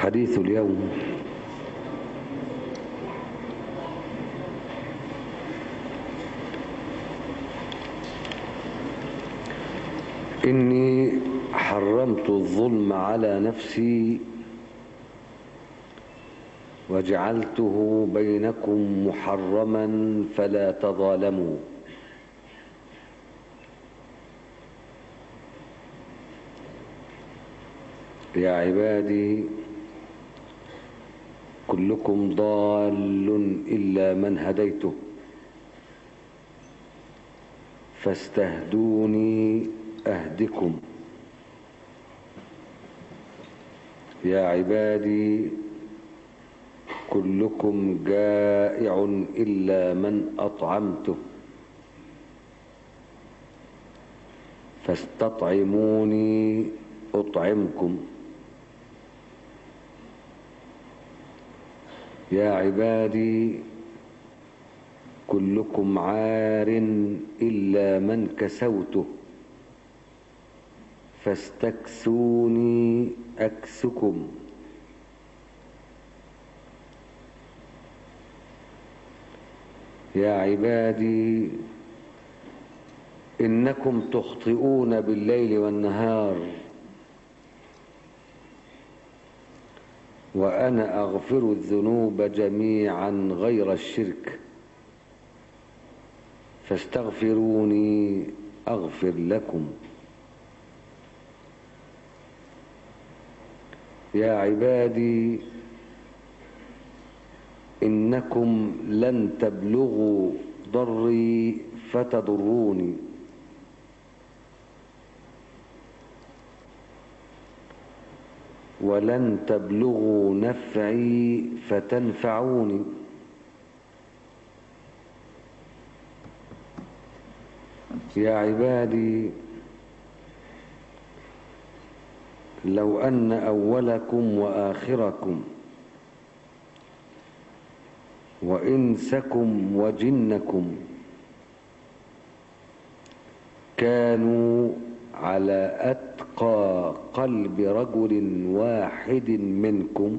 حديث اليوم إني حرمت الظلم على نفسي وجعلته بينكم محرما فلا تظالموا يا عبادي كلكم ضال إلا من هديته فاستهدوني أهدكم يا عبادي كلكم جائع إلا من أطعمته فاستطعموني أطعمكم يا عبادي كلكم عار إلا من كسوته فاستكسوني أكسكم يا عبادي إنكم تخطئون بالليل والنهار وأنا أغفر الذنوب جميعا غير الشرك فاستغفروني أغفر لكم يا عبادي إنكم لن تبلغوا ضري فتضروني ولن تبلغوا نفعي فتنفعوني يا عبادي لو أن أولكم وآخركم وإنسكم وجنكم كانوا على أتقى قلب رجل واحد منكم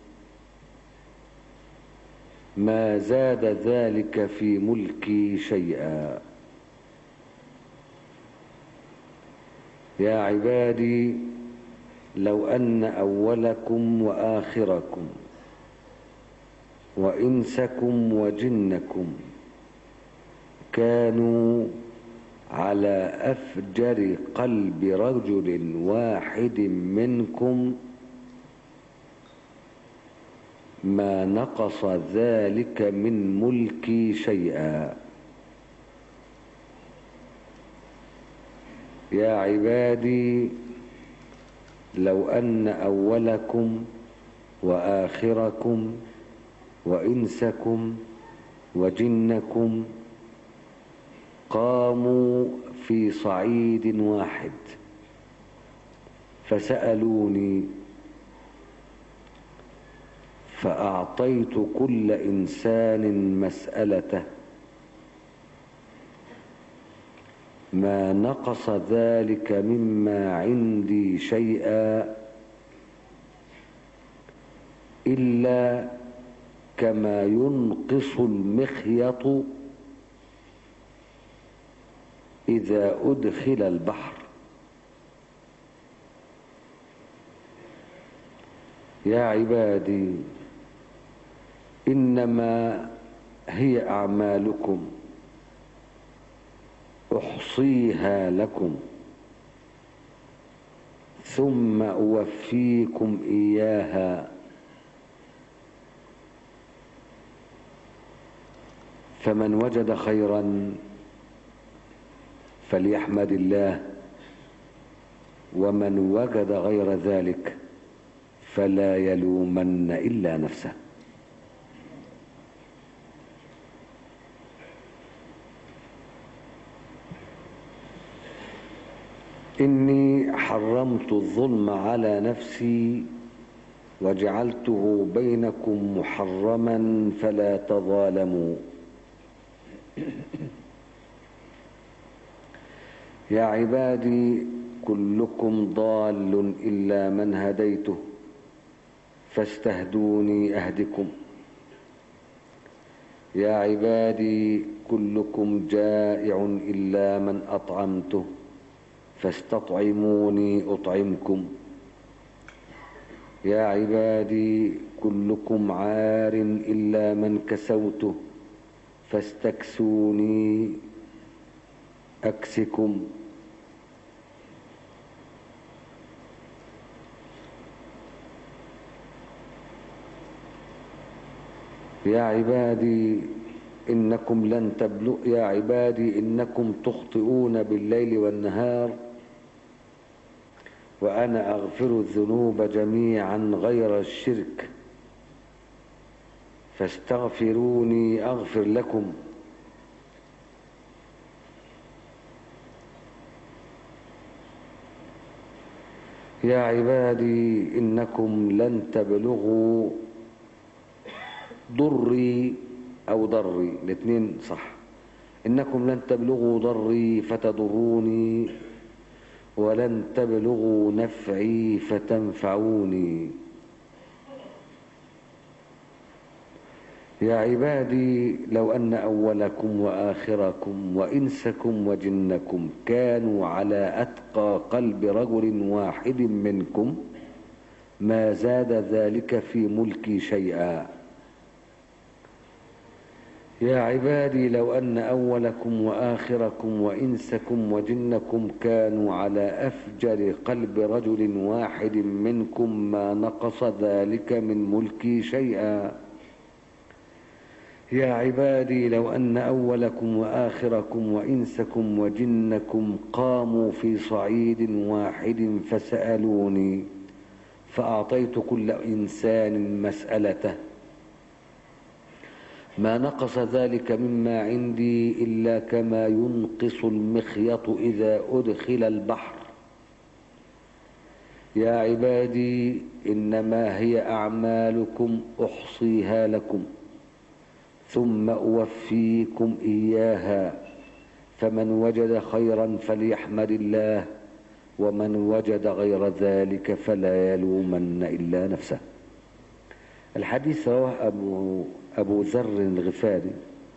ما زاد ذلك في ملكي شيئا يا عبادي لو أن أولكم وآخركم وإنسكم وجنكم كانوا على أفجر قلب رجل واحد منكم ما نقص ذلك من ملكي شيئا يا عبادي لو أن أولكم وآخركم وإنسكم وجنكم قاموا في صعيد واحد فسألوني فأعطيت كل إنسان مسألته ما نقص ذلك مما عندي شيئا إلا كما ينقص المخيط إذا أدخل البحر يا عبادي إنما هي أعمالكم أحصيها لكم ثم أوفيكم إياها فمن وجد خيرا فليحمد الله ومن وجد غير ذلك فلا يلومن إلا نفسه إني حرمت الظلم على نفسي وجعلته بينكم محرما فلا تظالموا يا عبادي كلكم ضال إلا من هديته فاستهدوني أهدكم يا عبادي كلكم جائع إلا من أطعمته فاستطعموني أطعمكم يا عبادي كلكم عار إلا من كسوته فاستكسوني أكسكم يا عبادي إنكم لن تبلغ يا عبادي إنكم تخطئون بالليل والنهار وأنا أغفر الذنوب جميعا غير الشرك فاستغفروني أغفر لكم يا عبادي إنكم لن تبلغوا ضري أو ضري الاثنين صح إنكم لن تبلغوا ضري فتضروني ولن تبلغوا نفعي فتنفعوني يا عبادي لو أن أولكم وآخركم وإنسكم وجنكم كانوا على أتقى قلب رجل واحد منكم ما زاد ذلك في ملكي شيئا يا عبادي لو أن أولكم وآخركم وإنسكم وجنكم كانوا على أفجر قلب رجل واحد منكم ما نقص ذلك من ملكي شيئا يا عبادي لو أن أولكم وآخركم وإنسكم وجنكم قاموا في صعيد واحد فسألوني فأعطيت كل إنسان مسألته ما نقص ذلك مما عندي إلا كما ينقص المخيط إذا أدخل البحر يا عبادي إنما هي أعمالكم أحصيها لكم ثم أوفيكم إياها فمن وجد خيرا فليحمد الله ومن وجد غير ذلك فلا يلومن إلا نفسه الحديث رواه أبو, أبو ذر الغفاري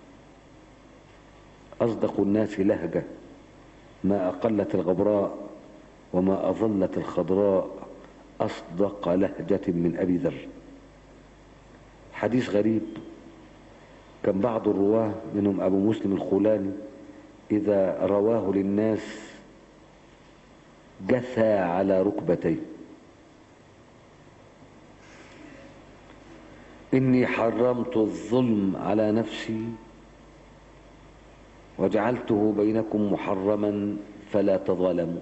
أصدق الناس لهجة ما أقلت الغبراء وما أظلت الخضراء أصدق لهجة من أبي ذر حديث غريب كان بعض الرواه منهم أبو مسلم الخولاني إذا رواه للناس جثى على ركبتيه إني حرمت الظلم على نفسي وجعلته بينكم محرما فلا تظالموا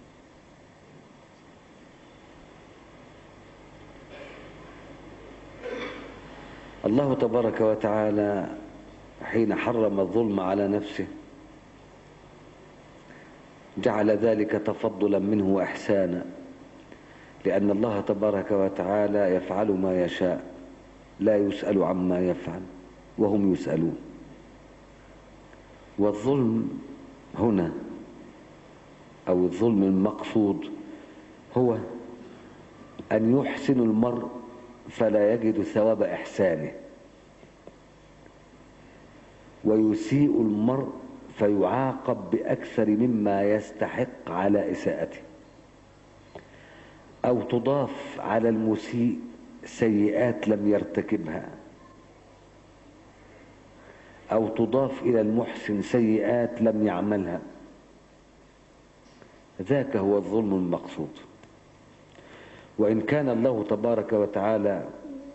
الله تبارك وتعالى حين حرم الظلم على نفسه جعل ذلك تفضلا منه وإحسانا لأن الله تبارك وتعالى يفعل ما يشاء لا يسأل عما يفعل وهم يسألون والظلم هنا أو الظلم المقصود هو أن يحسن المرء فلا يجد ثواب إحسانه ويسيء المرء فيعاقب بأكثر مما يستحق على إساءته أو تضاف على المسيء سيئات لم يرتكبها أو تضاف إلى المحسن سيئات لم يعملها ذاك هو الظلم المقصود وإن كان الله تبارك وتعالى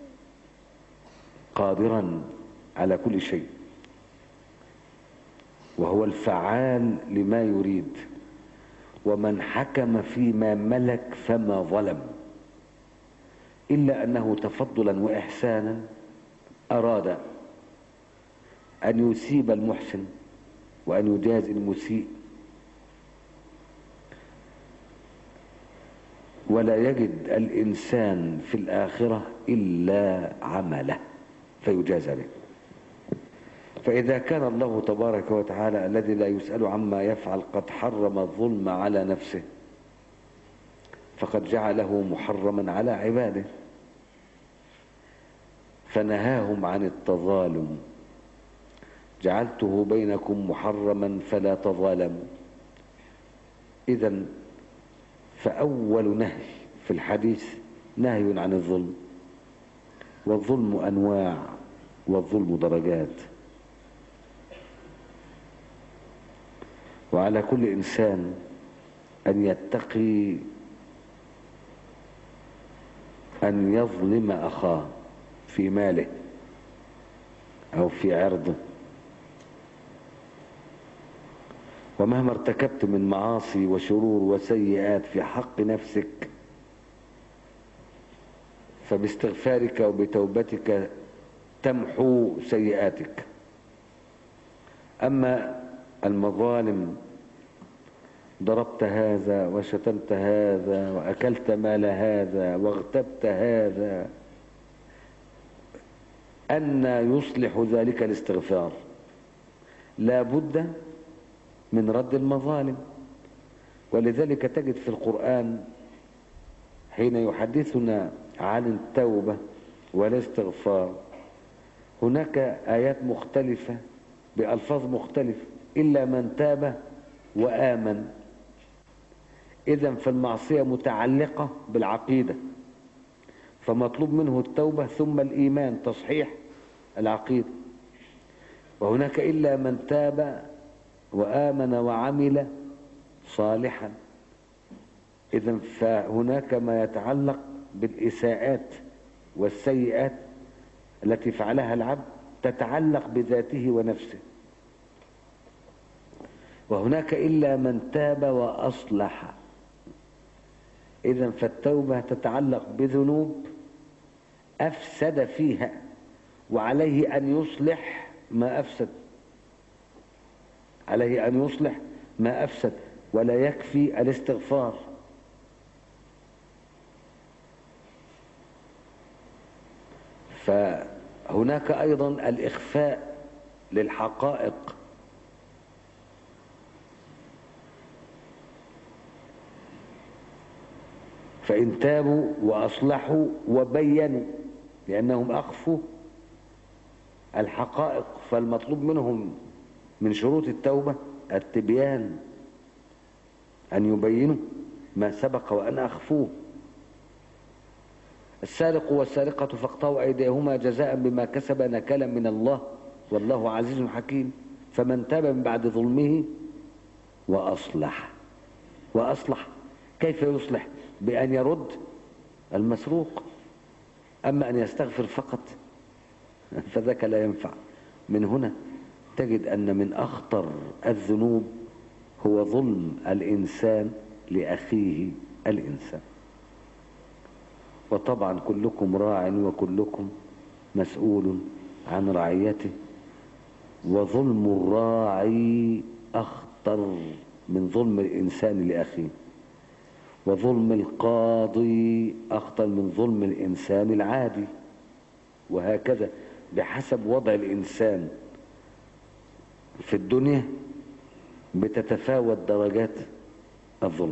قادرا على كل شيء وهو الفعال لما يريد ومن حكم فيما ملك فما ظلم إلا أنه تفضلا وإحسانا أراد أن يسيب المحسن وأن يجازي المسيء ولا يجد الإنسان في الآخرة إلا عمله فيجازى به فإذا كان الله تبارك وتعالى الذي لا يسأل عما يفعل قد حرم الظلم على نفسه فقد جعله محرما على عباده فنهاهم عن التظالم جعلته بينكم محرما فلا تظالموا إذا فأول نهي في الحديث نهي عن الظلم والظلم أنواع والظلم درجات وعلى كل إنسان أن يتقي أن يظلم أخاه في ماله أو في عرضه ومهما ارتكبت من معاصي وشرور وسيئات في حق نفسك فباستغفارك وبتوبتك تمحو سيئاتك أما المظالم ضربت هذا وشتمت هذا وأكلت مال هذا واغتبت هذا أن يصلح ذلك الاستغفار لا بد من رد المظالم ولذلك تجد في القرآن حين يحدثنا عن التوبة والاستغفار هناك آيات مختلفة بألفاظ مختلفة إلا من تاب وآمن إذا فالمعصية متعلقة بالعقيدة فمطلوب منه التوبة ثم الإيمان تصحيح العقيدة وهناك إلا من تاب وآمن وعمل صالحا إذا فهناك ما يتعلق بالإساءات والسيئات التي فعلها العبد تتعلق بذاته ونفسه وهناك إلا من تاب وأصلح إذا فالتوبة تتعلق بذنوب أفسد فيها وعليه أن يصلح ما أفسد عليه أن يصلح ما أفسد ولا يكفي الاستغفار فهناك أيضا الإخفاء للحقائق فإن تابوا وأصلحوا وبينوا لأنهم أخفوا الحقائق فالمطلوب منهم من شروط التوبة التبيان أن يبينوا ما سبق وأن أخفوه السارق والسارقة فاقطعوا أيديهما جزاء بما كسب نكالا من الله والله عزيز حكيم فمن تاب من بعد ظلمه وأصلح وأصلح كيف يصلح بأن يرد المسروق أما أن يستغفر فقط فذاك لا ينفع من هنا تجد أن من أخطر الذنوب هو ظلم الإنسان لأخيه الإنسان وطبعا كلكم راع وكلكم مسؤول عن رعيته وظلم الراعي أخطر من ظلم الإنسان لأخيه وظلم القاضي أخطر من ظلم الإنسان العادي وهكذا بحسب وضع الإنسان في الدنيا بتتفاوت درجات الظلم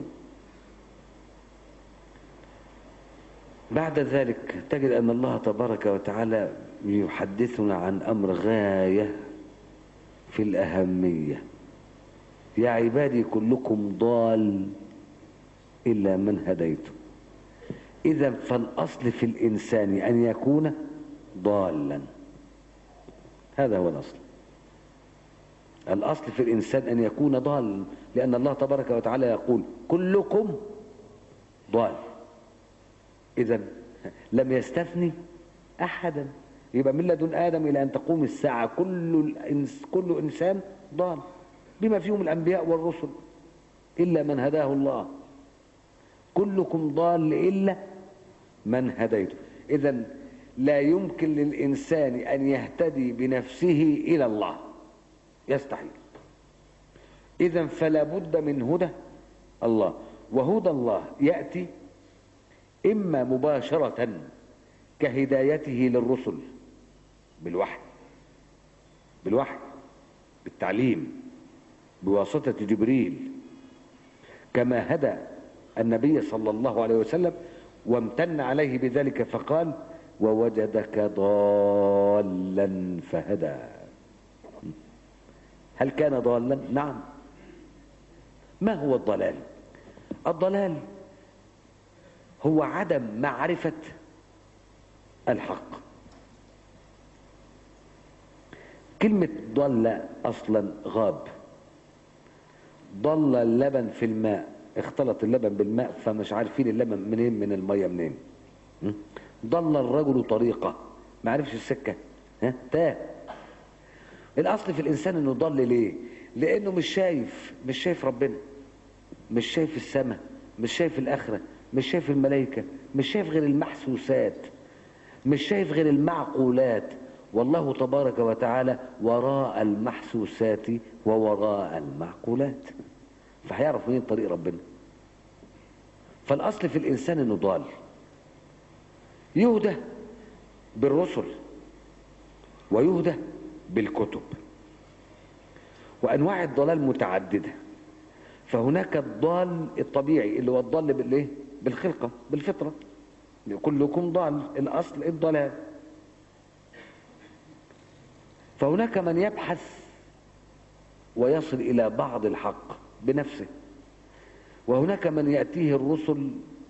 بعد ذلك تجد أن الله تبارك وتعالى يحدثنا عن أمر غاية في الأهمية يا عبادي كلكم ضال إلا من هديته إذا فالأصل في الإنسان أن يكون ضالا هذا هو الأصل الأصل في الإنسان أن يكون ضال لأن الله تبارك وتعالى يقول كلكم ضال إذا لم يستثني أحدا يبقى من لدن آدم إلى أن تقوم الساعة كل, الإنس كل إنسان ضال بما فيهم الأنبياء والرسل إلا من هداه الله كلكم ضال إلا من هديته إذا لا يمكن للإنسان أن يهتدي بنفسه إلى الله يستحيل إذا فلا بد من هدى الله وهدى الله يأتي إما مباشرة كهدايته للرسل بالوحي بالوحي بالتعليم بواسطة جبريل كما هدى النبي صلى الله عليه وسلم وامتن عليه بذلك فقال ووجدك ضالا فهدى هل كان ضالا نعم ما هو الضلال الضلال هو عدم معرفة الحق كلمة ضل أصلا غاب ضل اللبن في الماء اختلط اللبن بالماء فمش عارفين اللبن منين من المية منين ضل الرجل طريقة ما عرفش السكة ها تاه الاصل في الانسان انه ضل ليه لانه مش شايف مش شايف ربنا مش شايف السماء مش شايف الاخره مش شايف الملائكه مش شايف غير المحسوسات مش شايف غير المعقولات والله تبارك وتعالى وراء المحسوسات ووراء المعقولات فهيعرف منين طريق ربنا فالاصل في الانسان انه ضال يهدى بالرسل ويهدى بالكتب وانواع الضلال متعدده فهناك الضال الطبيعي اللي هو الضال بالايه بالخلقه بالفطره كلكم ضال الاصل الضلال فهناك من يبحث ويصل الى بعض الحق بنفسه وهناك من ياتيه الرسل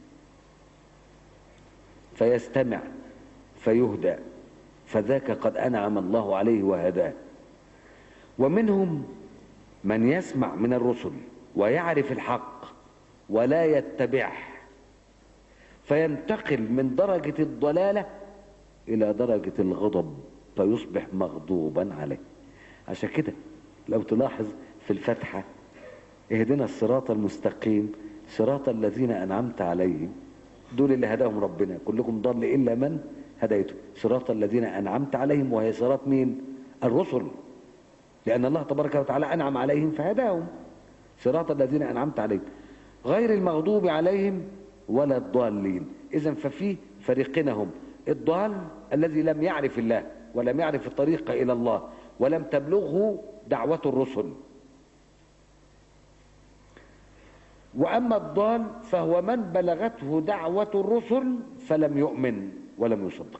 فيستمع فيهدى فذاك قد انعم الله عليه وهداه ومنهم من يسمع من الرسل ويعرف الحق ولا يتبعه فينتقل من درجة الضلالة إلى درجة الغضب فيصبح مغضوبا عليه عشان كده لو تلاحظ في الفتحة اهدنا الصراط المستقيم صراط الذين أنعمت عليهم دول اللي هداهم ربنا كلكم ضل إلا من هديته صراط الذين أنعمت عليهم وهي صراط مين الرسل لأن الله تبارك وتعالى أنعم عليهم فهداهم صراط الذين أنعمت عليهم غير المغضوب عليهم ولا الضالين إذا ففي فريقين هم الضال الذي لم يعرف الله ولم يعرف الطريق إلى الله ولم تبلغه دعوة الرسل وأما الضال فهو من بلغته دعوة الرسل فلم يؤمن ولم يصدق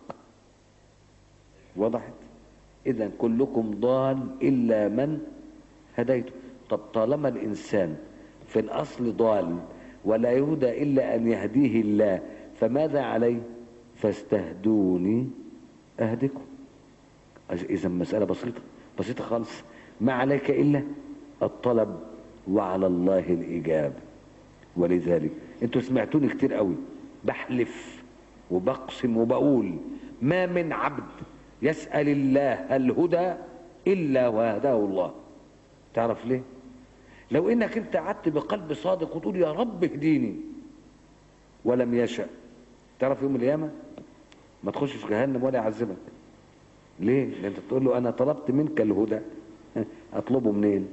وضحت إذا كلكم ضال إلا من هديته طب طالما الإنسان في الأصل ضال ولا يهدى إلا أن يهديه الله فماذا عليه فاستهدوني أهدكم إذا مسألة بسيطة بسيطة خالص ما عليك إلا الطلب وعلى الله الإجابة ولذلك انتوا سمعتوني كتير قوي بحلف وبقسم وبقول ما من عبد يسأل الله الهدى إلا وهداه الله تعرف ليه لو انك انت قعدت بقلب صادق وتقول يا رب اهديني ولم يشأ تعرف يوم القيامة ما تخشش جهنم ولا يعذبك ليه لان انت تقول له انا طلبت منك الهدى اطلبه منين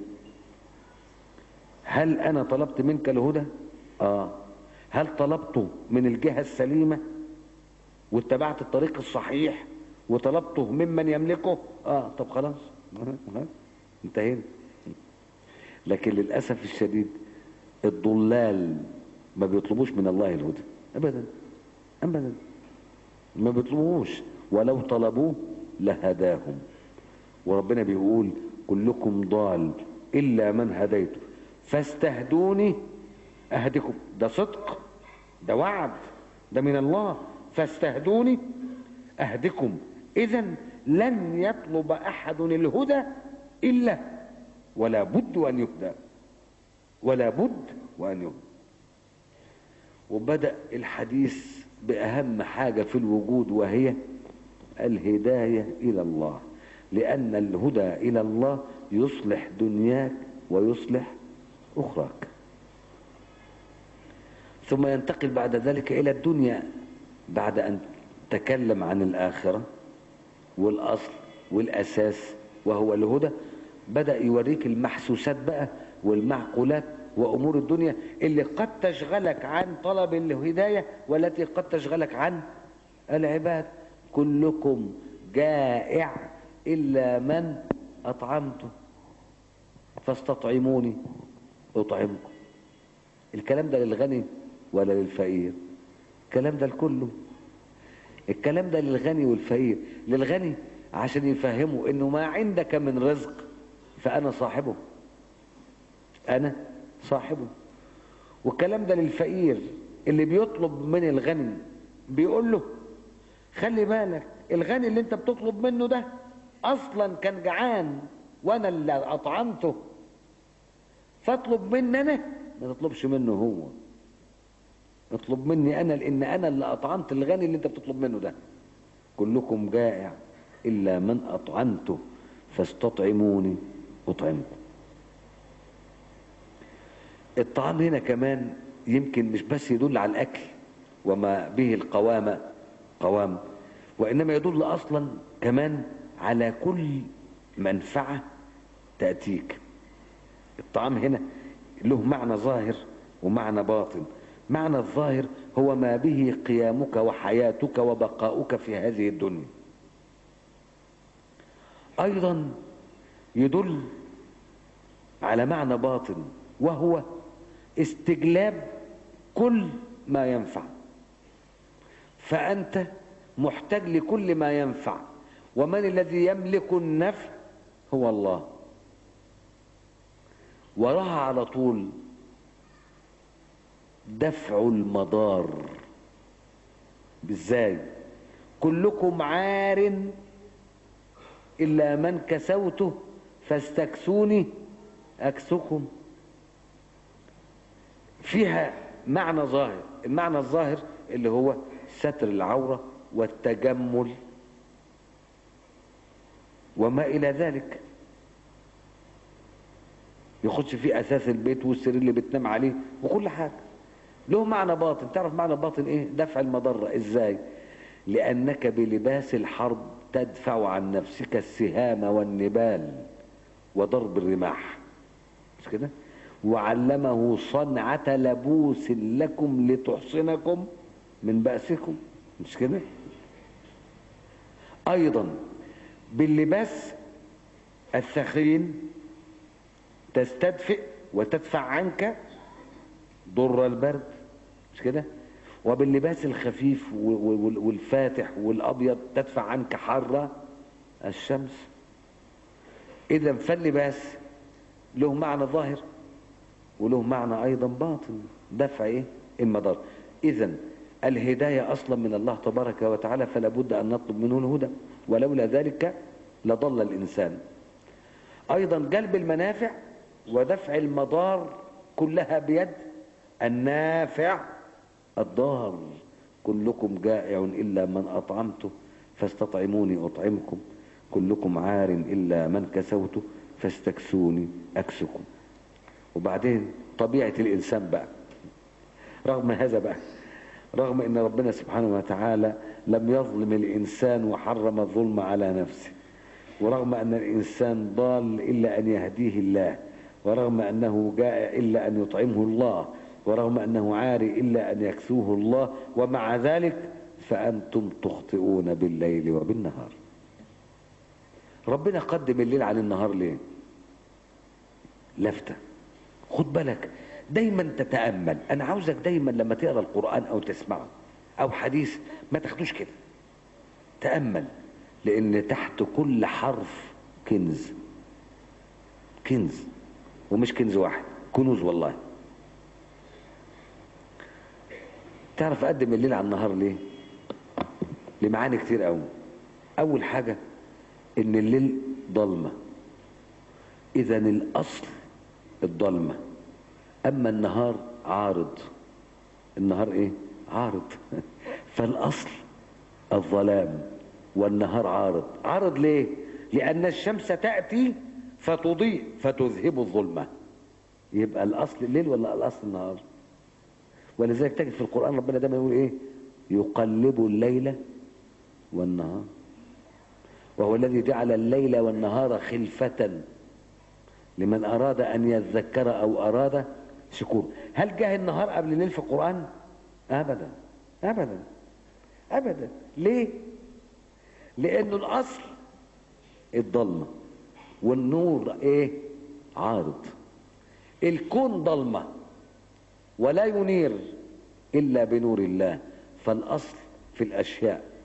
هل انا طلبت منك الهدى اه هل طلبته من الجهة السليمة واتبعت الطريق الصحيح وطلبته ممن يملكه اه طب خلاص انتهينا لكن للأسف الشديد الضلال ما بيطلبوش من الله الهدى ابدا ابدا ما بيطلبوش ولو طلبوه لهداهم وربنا بيقول كلكم ضال إلا من هديته فاستهدوني أهدكم ده صدق ده وعد ده من الله فاستهدوني أهدكم إذا لن يطلب أحد الهدى إلا ولا بد أن يهدى ولا بد وأن يهدى وبدأ الحديث بأهم حاجة في الوجود وهي الهداية إلى الله لأن الهدى إلى الله يصلح دنياك ويصلح أخراك ثم ينتقل بعد ذلك إلى الدنيا بعد أن تكلم عن الآخرة والأصل والأساس وهو الهدى بدأ يوريك المحسوسات بقى والمعقولات وأمور الدنيا اللي قد تشغلك عن طلب الهداية والتي قد تشغلك عن العباد كلكم جائع إلا من أطعمته فاستطعموني أطعمكم الكلام ده للغني ولا للفقير الكلام ده لكله الكلام ده للغني والفقير للغني عشان يفهموا انه ما عندك من رزق فانا صاحبه انا صاحبه والكلام ده للفقير اللي بيطلب من الغني بيقول له خلي بالك الغني اللي انت بتطلب منه ده اصلا كان جعان وانا اللي اطعمته فاطلب مني انا ما تطلبش منه هو اطلب مني انا لان انا اللي اطعمت الغني اللي انت بتطلب منه ده كلكم جائع الا من اطعمته فاستطعموني اطعمكم الطعام هنا كمان يمكن مش بس يدل على الاكل وما به القوامه قوام وانما يدل اصلا كمان على كل منفعه تاتيك الطعام هنا له معنى ظاهر ومعنى باطن معنى الظاهر هو ما به قيامك وحياتك وبقاؤك في هذه الدنيا ايضا يدل على معنى باطن وهو استجلاب كل ما ينفع فانت محتاج لكل ما ينفع ومن الذي يملك النفع هو الله وراها على طول دفع المضار ازاي كلكم عار الا من كسوته فاستكسوني اكسكم فيها معنى ظاهر المعنى الظاهر اللي هو ستر العوره والتجمل وما الى ذلك يخش فيه اساس البيت والسرير اللي بتنام عليه وكل حاجه له معنى باطن تعرف معنى باطن ايه دفع المضره ازاي لانك بلباس الحرب تدفع عن نفسك السهام والنبال وضرب الرماح مش كده وعلمه صنعة لبوس لكم لتحصنكم من بأسكم مش كده ايضا باللباس الثخين تستدفئ وتدفع عنك ضر البرد مش كده وباللباس الخفيف والفاتح والابيض تدفع عنك حر الشمس اذا فاللباس له معنى ظاهر وله معنى ايضا باطن دفع ايه المضار اذا الهدايه اصلا من الله تبارك وتعالى فلا بد ان نطلب منه الهدى ولولا ذلك لضل الانسان ايضا جلب المنافع ودفع المضار كلها بيد النافع الضار كلكم جائع الا من اطعمته فاستطعموني اطعمكم كلكم عار الا من كسوته فاستكسوني اكسكم وبعدين طبيعه الانسان بقى رغم هذا بقى رغم ان ربنا سبحانه وتعالى لم يظلم الانسان وحرم الظلم على نفسه ورغم ان الانسان ضال الا ان يهديه الله ورغم انه جائع الا ان يطعمه الله ورغم انه عاري الا ان يكسوه الله ومع ذلك فانتم تخطئون بالليل وبالنهار ربنا قدم الليل عن النهار ليه لفتة خد بالك دايما تتأمل انا عاوزك دايما لما تقرأ القرآن او تسمعه او حديث ما تاخدوش كده تأمل لان تحت كل حرف كنز كنز ومش كنز واحد كنوز والله تعرف اقدم الليل على النهار ليه لمعاني كتير قوي اول حاجة ان الليل ضلمة اذا الاصل الضلمة اما النهار عارض النهار ايه عارض فالاصل الظلام والنهار عارض عارض ليه لان الشمس تأتي فتضيء فتذهب الظلمة يبقى الاصل الليل ولا الاصل النهار ولذلك تجد في القرآن ربنا دايما يقول ايه يقلب الليل والنهار وهو الذي جعل الليل والنهار خلفة لمن أراد أن يذكر أو أراد شكور هل جاء النهار قبل الليل في القرآن أبدا أبدا أبدا ليه لأنه الأصل الضلمة والنور إيه عارض الكون ضلمة ولا ينير إلا بنور الله فالأصل في الأشياء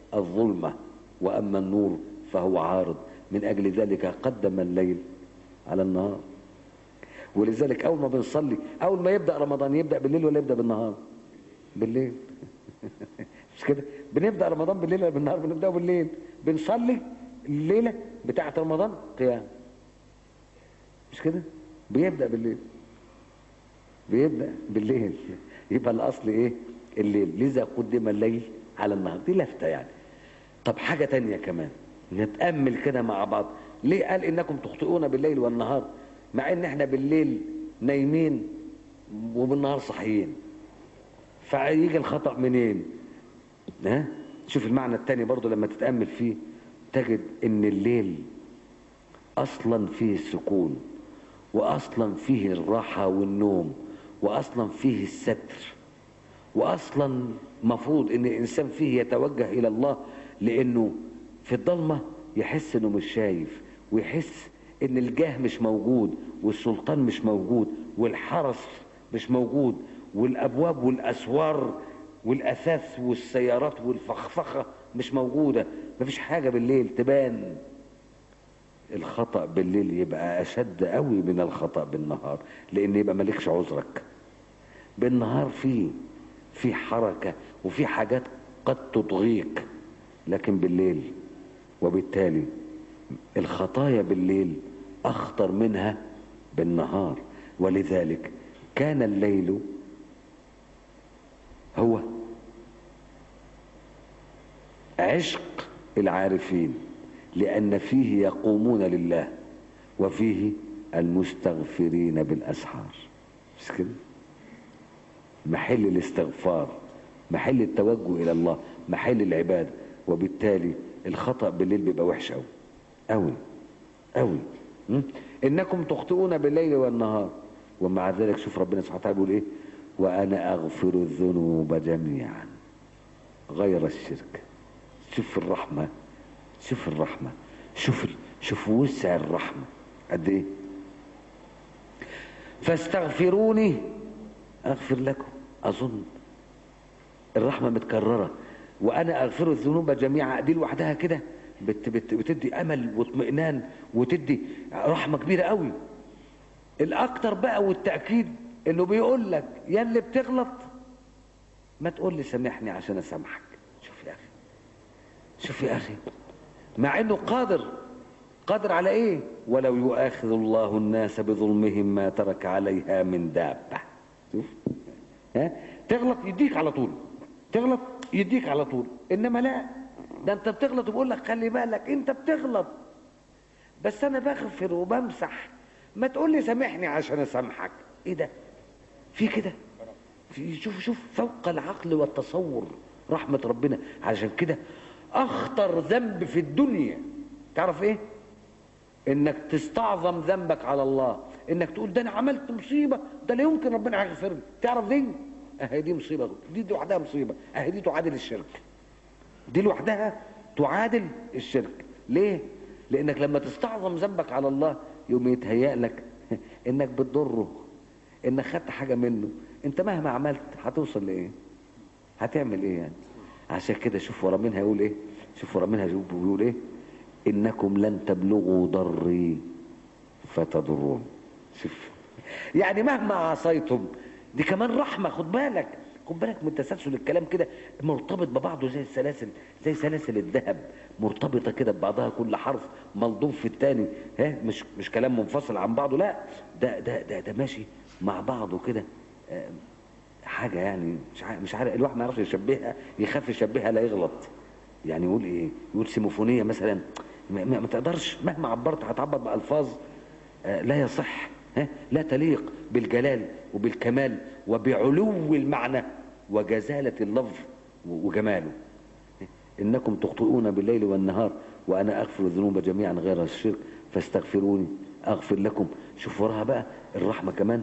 الظلمة وأما النور فهو عارض من أجل ذلك قدم الليل على النهار ولذلك أول ما بنصلي أول ما يبدأ رمضان يبدأ بالليل ولا يبدأ بالنهار بالليل مش كده بنبدأ رمضان بالليل ولا بالنهار بنبدأ بالليل بنصلي الليلة بتاعة رمضان قيام مش كده بيبدأ بالليل بيبدأ بالليل يبقى الأصل إيه الليل لذا قدم الليل على النهار دي لفتة يعني طب حاجة تانية كمان نتأمل كده مع بعض ليه قال إنكم تخطئون بالليل والنهار مع إن إحنا بالليل نايمين وبالنهار صحيين فيجي الخطأ منين ها شوف المعنى التاني برضو لما تتأمل فيه تجد ان الليل اصلا فيه السكون واصلا فيه الراحة والنوم واصلا فيه الستر واصلا مفروض ان الانسان فيه يتوجه الى الله لانه في الضلمة يحس انه مش شايف ويحس ان الجاه مش موجود والسلطان مش موجود والحرس مش موجود والابواب والاسوار والاثاث والسيارات والفخفخه مش موجوده مفيش حاجه بالليل تبان الخطا بالليل يبقى اشد قوي من الخطا بالنهار لان يبقى مالكش عذرك بالنهار في في حركه وفي حاجات قد تطغيك لكن بالليل وبالتالي الخطايا بالليل اخطر منها بالنهار ولذلك كان الليل هو عشق العارفين لأن فيه يقومون لله وفيه المستغفرين بالأسحار مش كده محل الاستغفار محل التوجه إلى الله محل العبادة وبالتالي الخطأ بالليل بيبقى وحش أوي أوي أوي إنكم تخطئون بالليل والنهار ومع ذلك شوف ربنا سبحانه وتعالى بيقول إيه وأنا أغفر الذنوب جميعا غير الشرك شوف الرحمة شوف الرحمة شوف شوف وسع الرحمة قد ايه فاستغفروني اغفر لكم اظن الرحمة متكررة وانا اغفر الذنوب جميعا دي لوحدها كده بت بت بتدي امل واطمئنان وتدي رحمة كبيرة قوي الاكتر بقى والتأكيد انه بيقول لك يا اللي بتغلط ما تقول لي سامحني عشان اسامحك شوف يا اخي شوف يا اخي مع انه قادر قادر على ايه ولو يؤاخذ الله الناس بظلمهم ما ترك عليها من دابة شوف ها تغلط يديك على طول تغلط يديك على طول انما لا ده انت بتغلط وبقول لك خلي بالك انت بتغلط بس انا بغفر وبمسح ما تقول لي سامحني عشان اسامحك ايه ده في كده في شوف شوف فوق العقل والتصور رحمة ربنا علشان كده اخطر ذنب في الدنيا تعرف ايه انك تستعظم ذنبك على الله انك تقول ده انا عملت مصيبة ده لا يمكن ربنا هيغفر لي تعرف دي اهي دي مصيبة دي لوحدها مصيبة اهي دي تعادل الشرك دي لوحدها تعادل الشرك ليه لانك لما تستعظم ذنبك على الله يوم يتهيأ لك انك بتضره انك خدت حاجة منه انت مهما عملت هتوصل لايه هتعمل ايه يعني عشان كده شوف ورا منها يقول ايه شوف ورا منها بيقول ايه انكم لن تبلغوا ضري فتضرون شوف يعني مهما عصيتم دي كمان رحمة خد بالك خد بالك من تسلسل الكلام كده مرتبط ببعضه زي السلاسل زي سلاسل الذهب مرتبطة كده ببعضها كل حرف ملضوم في التاني ها مش مش كلام منفصل عن بعضه لا ده ده ده, ده ماشي مع بعضه كده حاجة يعني مش عارف, مش عارف الواحد ما يعرفش يشبهها يخاف يشبهها لا يغلط يعني يقول ايه يقول سيموفونية مثلا ما, ما تقدرش مهما عبرت هتعبر بألفاظ لا يصح لا تليق بالجلال وبالكمال وبعلو المعنى وجزالة اللفظ وجماله إنكم تخطئون بالليل والنهار وأنا أغفر الذنوب جميعا غير الشرك فاستغفروني أغفر لكم شوف وراها بقى الرحمة كمان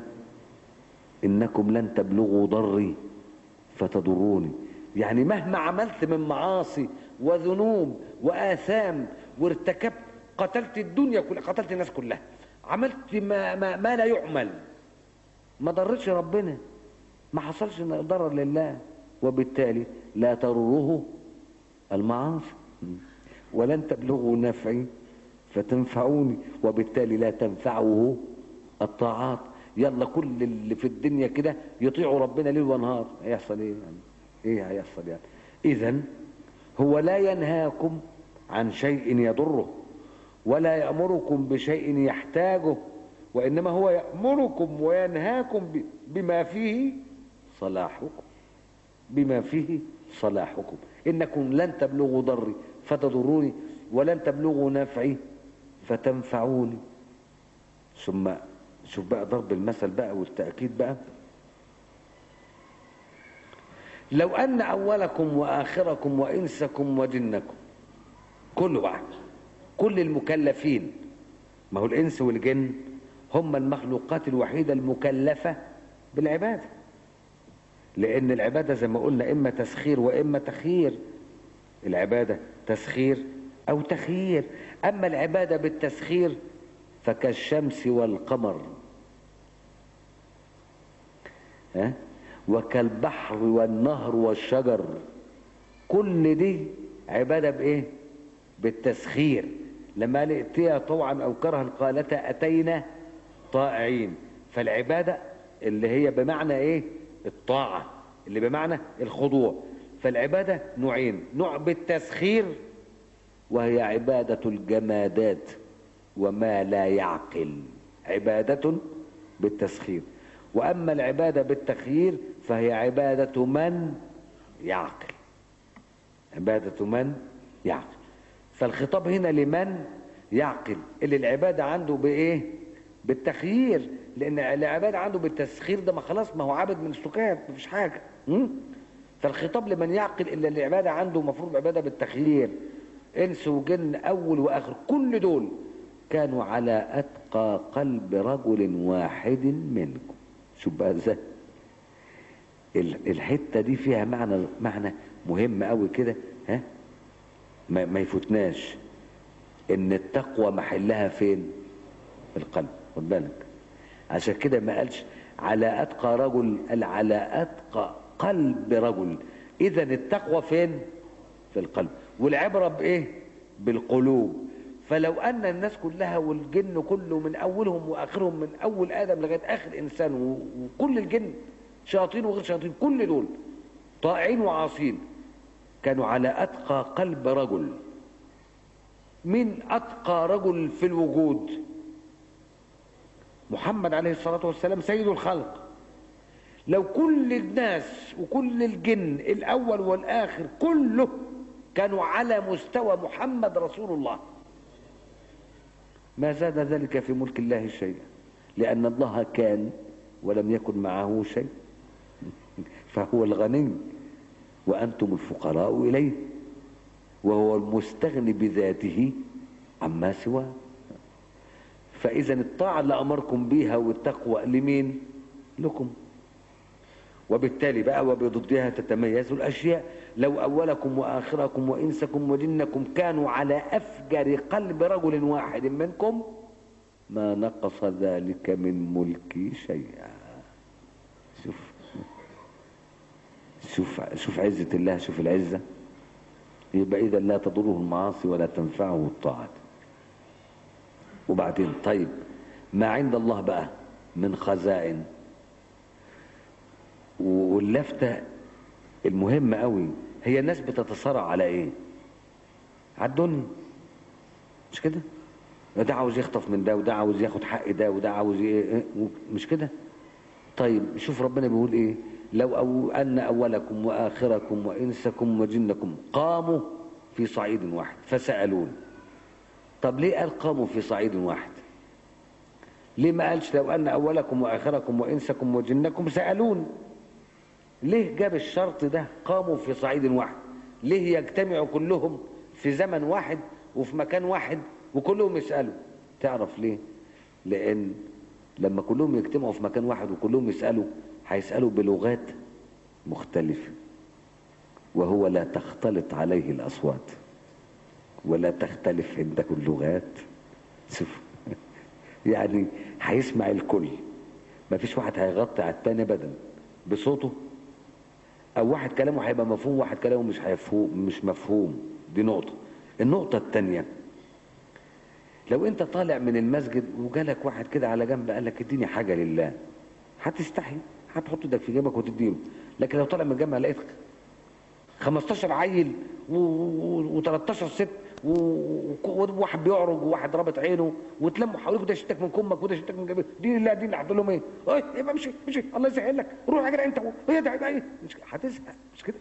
إنكم لن تبلغوا ضري فتضروني يعني مهما عملت من معاصي وذنوب وآثام وارتكبت قتلت الدنيا كلها قتلت الناس كلها عملت ما, ما, ما لا يعمل ما ضرتش ربنا ما حصلش ضرر لله وبالتالي لا تضره المعاصي ولن تبلغوا نفعي فتنفعوني وبالتالي لا تنفعه الطاعات يلا كل اللي في الدنيا كده يطيعوا ربنا ليل ونهار هيحصل ايه يعني ايه هيحصل يعني اذا هو لا ينهاكم عن شيء يضره ولا يأمركم بشيء يحتاجه وإنما هو يأمركم وينهاكم بما فيه صلاحكم بما فيه صلاحكم إنكم لن تبلغوا ضري فتضروني ولن تبلغوا نفعي فتنفعوني ثم شوف بقى ضرب المثل بقى والتأكيد بقى لو أن أولكم وآخركم وإنسكم وجنكم كل واحد كل المكلفين ما هو الإنس والجن هم المخلوقات الوحيدة المكلفة بالعبادة لأن العبادة زي ما قلنا إما تسخير وإما تخيير العبادة تسخير أو تخيير أما العبادة بالتسخير فكالشمس والقمر ها وكالبحر والنهر والشجر كل دي عبادة بإيه بالتسخير لما قال ائتيا طوعا أو كرها قالتا أتينا طائعين فالعبادة اللي هي بمعنى إيه الطاعة اللي بمعنى الخضوع فالعبادة نوعين نوع بالتسخير وهي عبادة الجمادات وما لا يعقل عبادة بالتسخير وأما العبادة بالتخيير فهي عبادة من يعقل عبادة من يعقل فالخطاب هنا لمن يعقل اللي العبادة عنده بإيه بالتخيير لأن العبادة عنده بالتسخير ده ما خلاص ما هو عابد من السكات مفيش حاجة م? فالخطاب لمن يعقل إلا العبادة عنده مفروض عبادة بالتخيير إنس وجن أول وآخر كل دول كانوا على أتقى قلب رجل واحد منكم شوف بقى ازاي الحته دي فيها معنى معنى مهم قوي كده ها ما, ما يفوتناش ان التقوى محلها فين القلب خد بالك عشان كده ما قالش على اتقى رجل قال على اتقى قلب رجل اذا التقوى فين في القلب والعبره بايه بالقلوب فلو ان الناس كلها والجن كله من اولهم واخرهم من اول ادم لغايه اخر انسان وكل الجن شياطين وغير شياطين كل دول طائعين وعاصين كانوا على اتقى قلب رجل من اتقى رجل في الوجود محمد عليه الصلاه والسلام سيد الخلق لو كل الناس وكل الجن الاول والاخر كله كانوا على مستوى محمد رسول الله ما زاد ذلك في ملك الله شيئا لأن الله كان ولم يكن معه شيء فهو الغني وأنتم الفقراء إليه وهو المستغني بذاته عما سواه فإذا الطاعة اللي أمركم بها والتقوى لمين لكم وبالتالي بقى وبضدها تتميز الأشياء لو أولكم وآخركم وإنسكم وجنكم كانوا على أفجر قلب رجل واحد منكم ما نقص ذلك من ملكي شيئا شوف شوف شوف عزة الله شوف العزة يبقى إذا لا تضره المعاصي ولا تنفعه الطاعات وبعدين طيب ما عند الله بقى من خزائن واللفتة المهمة قوي هي الناس بتتصارع على ايه على الدنيا مش كده ده عاوز يخطف من ده وده عاوز ياخد حق ده وده عاوز ايه مش كده طيب شوف ربنا بيقول ايه لو أو أن أولكم وآخركم وإنسكم وجنكم قاموا في صعيد واحد فسألون طب ليه قال قاموا في صعيد واحد ليه ما قالش لو أن أولكم وآخركم وإنسكم وجنكم سألون ليه جاب الشرط ده قاموا في صعيد واحد ليه يجتمعوا كلهم في زمن واحد وفي مكان واحد وكلهم يسألوا تعرف ليه لأن لما كلهم يجتمعوا في مكان واحد وكلهم يسألوا هيسألوا بلغات مختلفة وهو لا تختلط عليه الأصوات ولا تختلف عنده اللغات شوف يعني هيسمع الكل ما فيش واحد هيغطي على التاني ابدا بصوته او واحد كلامه هيبقى مفهوم واحد كلامه مش هيفهوم مش مفهوم دي نقطة النقطة التانية لو انت طالع من المسجد وجالك واحد كده على جنب قال لك اديني حاجة لله هتستحي هتحط ايدك في جيبك وتديله لكن لو طالع من الجامع لقيت 15 عيل و13 ست وواحد بيعرج وواحد رابط عينه وتلموا حواليك وده يشتك من كمك وده يشتك من جبهتك دين الله دين هتقول لهم ايه؟ ايه يبقى امشي امشي الله يسهل لك روح يا جدع انت ايه ده يبقى ايه؟ مش هتزهق مش كده؟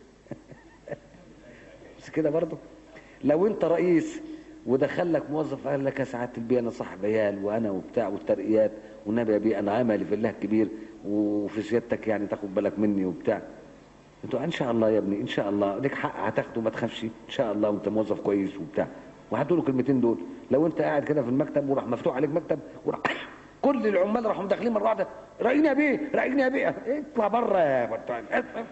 مش كده برضه؟ لو انت رئيس ودخل لك موظف قال لك يا سعاده البيه انا صاحب عيال وانا وبتاع والترقيات والنبي يا بيه انا عملي في الله كبير وفي سيادتك يعني تاخد بالك مني وبتاع انتوا ان شاء الله يا ابني ان شاء الله ليك حق هتاخده ما تخافش ان شاء الله وانت موظف كويس وبتاع وهتقول له الكلمتين دول لو انت قاعد كده في المكتب وراح مفتوح عليك مكتب وراح كل العمال راحوا داخلين مره واحده رايقني يا بيه رايقني يا بيه اطلع بره يا فتان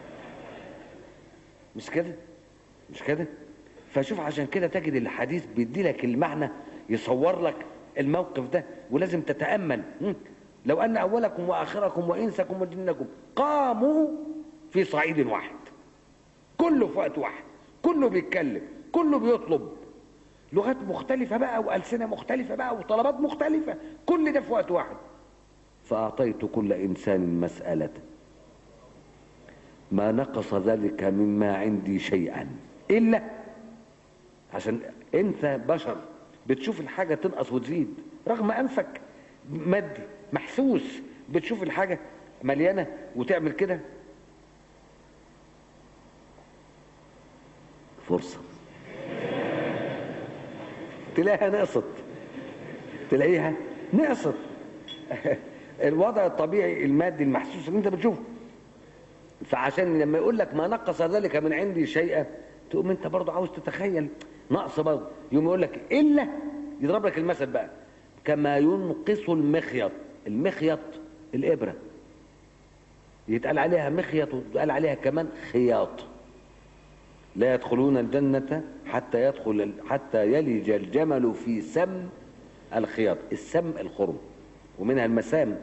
مش كده مش كده فشوف عشان كده تجد الحديث بيدي لك المعنى يصور لك الموقف ده ولازم تتامل لو ان اولكم واخركم وانسكم وجنكم قاموا في صعيد واحد كله في وقت واحد كله بيتكلم كله بيطلب لغات مختلفة بقى وألسنة مختلفة بقى وطلبات مختلفة كل ده في وقت واحد فأعطيت كل إنسان مسألة ما نقص ذلك مما عندي شيئا إلا عشان أنت بشر بتشوف الحاجة تنقص وتزيد رغم أنفك مادي محسوس بتشوف الحاجة مليانة وتعمل كده فرصة تلاقيها نقصت تلاقيها نقصت الوضع الطبيعي المادي المحسوس اللي انت بتشوفه فعشان لما يقول لك ما نقص ذلك من عندي شيئا تقوم انت برضه عاوز تتخيل نقص برضه يقوم يقول لك الا يضرب لك المثل بقى كما ينقص المخيط المخيط الابره يتقال عليها مخيط ويتقال عليها كمان خياط لا يدخلون الجنة حتى يدخل حتى يلج الجمل في سم الخياط السم الخرم ومنها المسام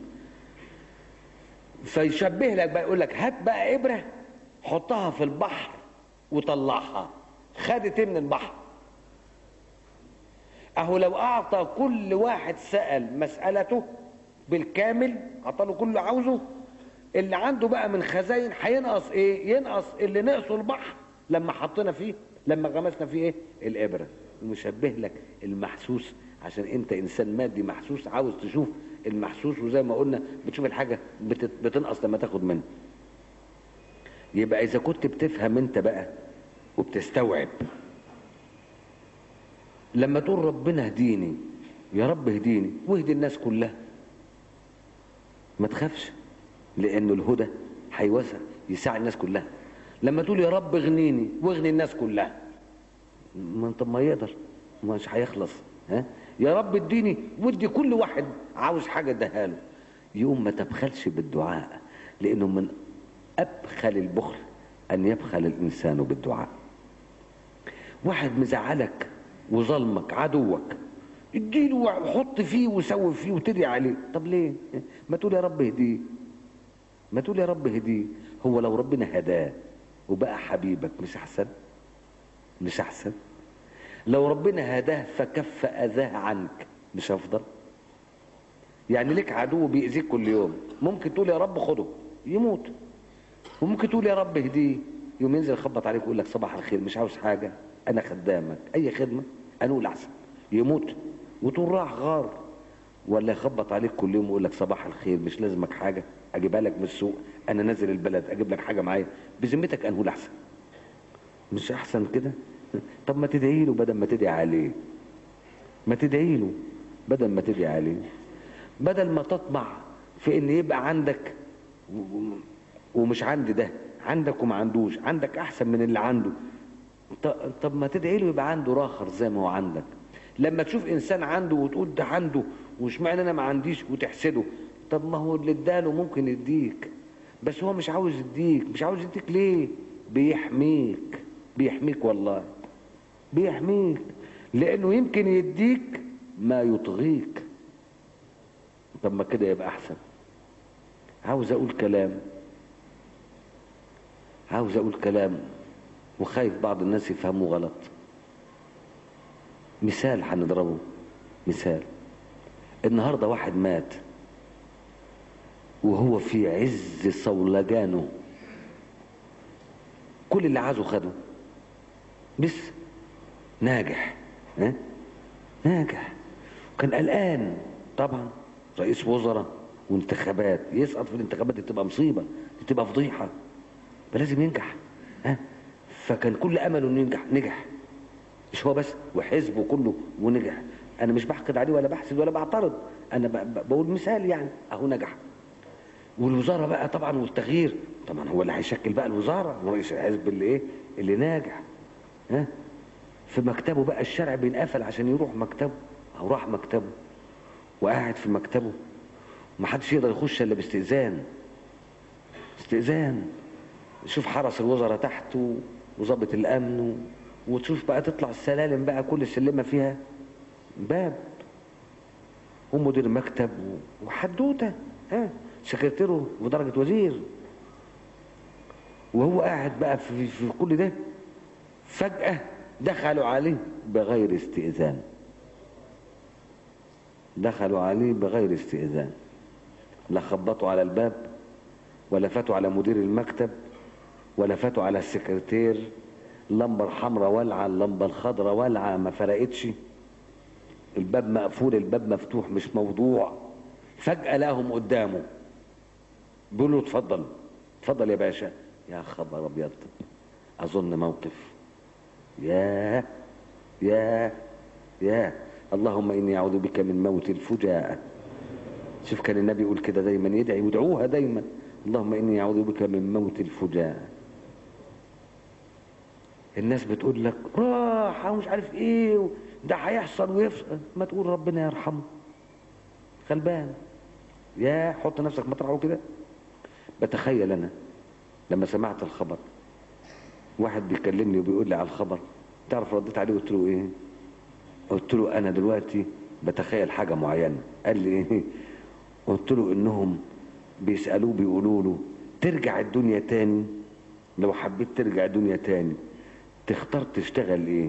فيشبه لك بقى يقول لك هات بقى ابره حطها في البحر وطلعها خدت من البحر اهو لو اعطى كل واحد سأل مسألته بالكامل اعطى له كل عاوزه اللي عنده بقى من خزاين هينقص ايه ينقص اللي نقصه البحر لما حطينا فيه لما غمسنا فيه ايه الابره مشبه لك المحسوس عشان انت انسان مادي محسوس عاوز تشوف المحسوس وزي ما قلنا بتشوف الحاجه بتنقص لما تاخد منها يبقى اذا كنت بتفهم انت بقى وبتستوعب لما تقول ربنا اهديني يا رب اهديني واهدي الناس كلها ما تخافش لانه الهدى هيوسع يساعد الناس كلها لما تقول يا رب اغنيني واغني الناس كلها ما انت ما يقدر مش هيخلص ها يا رب اديني ودي كل واحد عاوز حاجه اديها له يقوم ما تبخلش بالدعاء لانه من ابخل البخل ان يبخل الانسان بالدعاء واحد مزعلك وظلمك عدوك اديله وحط فيه وسوي فيه وتدعي عليه طب ليه ما تقول يا رب اهديه ما تقول يا رب اهديه هو لو ربنا هداه وبقى حبيبك مش احسن مش احسن لو ربنا هداه فكف اذاه عنك مش افضل يعني لك عدو بيأذيك كل يوم ممكن تقول يا رب خده يموت وممكن تقول يا رب اهديه يوم ينزل يخبط عليك ويقول لك صباح الخير مش عاوز حاجه انا خدامك اي خدمه انول احسن يموت وتقول راح غار ولا يخبط عليك كل يوم ويقول لك صباح الخير مش لازمك حاجه اجيبها لك من السوق انا نازل البلد اجيب لك حاجه معايا بذمتك انهول احسن مش احسن كده طب ما تدعي له بدل ما تدعي عليه ما تدعي له بدل ما تدعي عليه بدل ما تطمع في ان يبقى عندك ومش عندي ده عندك وما عندوش عندك احسن من اللي عنده طب ما تدعي له يبقى عنده راخر زي ما هو عندك لما تشوف انسان عنده وتقول ده عنده ومش معنى انا ما عنديش وتحسده طب ما هو اللي اداله ممكن يديك بس هو مش عاوز يديك مش عاوز يديك ليه بيحميك بيحميك والله بيحميك لانه يمكن يديك ما يطغيك طب ما كده يبقى احسن عاوز اقول كلام عاوز اقول كلام وخايف بعض الناس يفهموه غلط مثال هنضربه مثال النهارده واحد مات وهو في عز صولجانه كل اللي عايزه خده بس ناجح ها ناجح كان قلقان طبعا رئيس وزراء وانتخابات يسقط في الانتخابات دي تبقى مصيبه دي تبقى فضيحه فلازم ينجح ها فكان كل امله انه ينجح نجح مش هو بس وحزبه كله ونجح انا مش بحقد عليه ولا بحسد ولا بعترض انا بقول مثال يعني اهو نجح والوزاره بقى طبعا والتغيير طبعا هو اللي هيشكل بقى الوزاره رئيس الحزب اللي ايه اللي ناجح ها في مكتبه بقى الشارع بينقفل عشان يروح مكتبه او راح مكتبه وقاعد في مكتبه ومحدش يقدر يخش الا باستئذان استئذان شوف حرس الوزراء تحت وظابط الامن وتشوف بقى تطلع السلالم بقى كل سلمه فيها باب ومدير مكتب وحدوته ها سكرتيره ودرجه وزير وهو قاعد بقى في, في كل ده فجاه دخلوا عليه بغير استئذان دخلوا عليه بغير استئذان لا خبطوا على الباب ولا فاتوا على مدير المكتب ولا فاتوا على السكرتير اللمبه الحمراء والعه اللمبه الخضراء والعه ما فرقتش الباب مقفول الباب مفتوح مش موضوع فجأة لهم قدامه بيقولوا له اتفضل اتفضل يا باشا يا خبر ابيض اظن موقف يا يا يا اللهم اني اعوذ بك من موت الفجاءة شوف كان النبي يقول كده دايما يدعي وادعوها دايما اللهم اني اعوذ بك من موت الفجاءة الناس بتقول لك راح ومش عارف ايه ده هيحصل ويفصل ما تقول ربنا يرحمه غلبان يا حط نفسك مطرحه كده بتخيل انا لما سمعت الخبر واحد بيكلمني وبيقول لي على الخبر تعرف رديت عليه قلت له ايه قلت له انا دلوقتي بتخيل حاجة معينة قال لي ايه قلت له انهم بيسألوه بيقولوا له ترجع الدنيا تاني لو حبيت ترجع الدنيا تاني تختار تشتغل ايه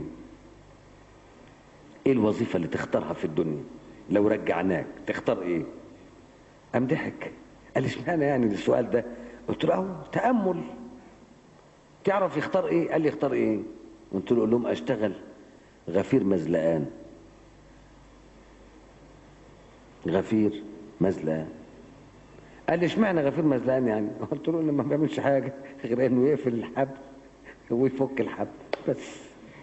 ايه الوظيفة اللي تختارها في الدنيا لو رجعناك تختار ايه قام ضحك قال لي اشمعنى يعني السؤال ده قلت له اهو تأمل تعرف يختار ايه قال لي يختار ايه قلت له قول لهم اشتغل غفير مزلقان غفير مزلقان قال لي اشمعنى غفير مزلقان يعني قلت له ما بيعملش حاجه غير انه يقفل الحبل ويفك الحبل بس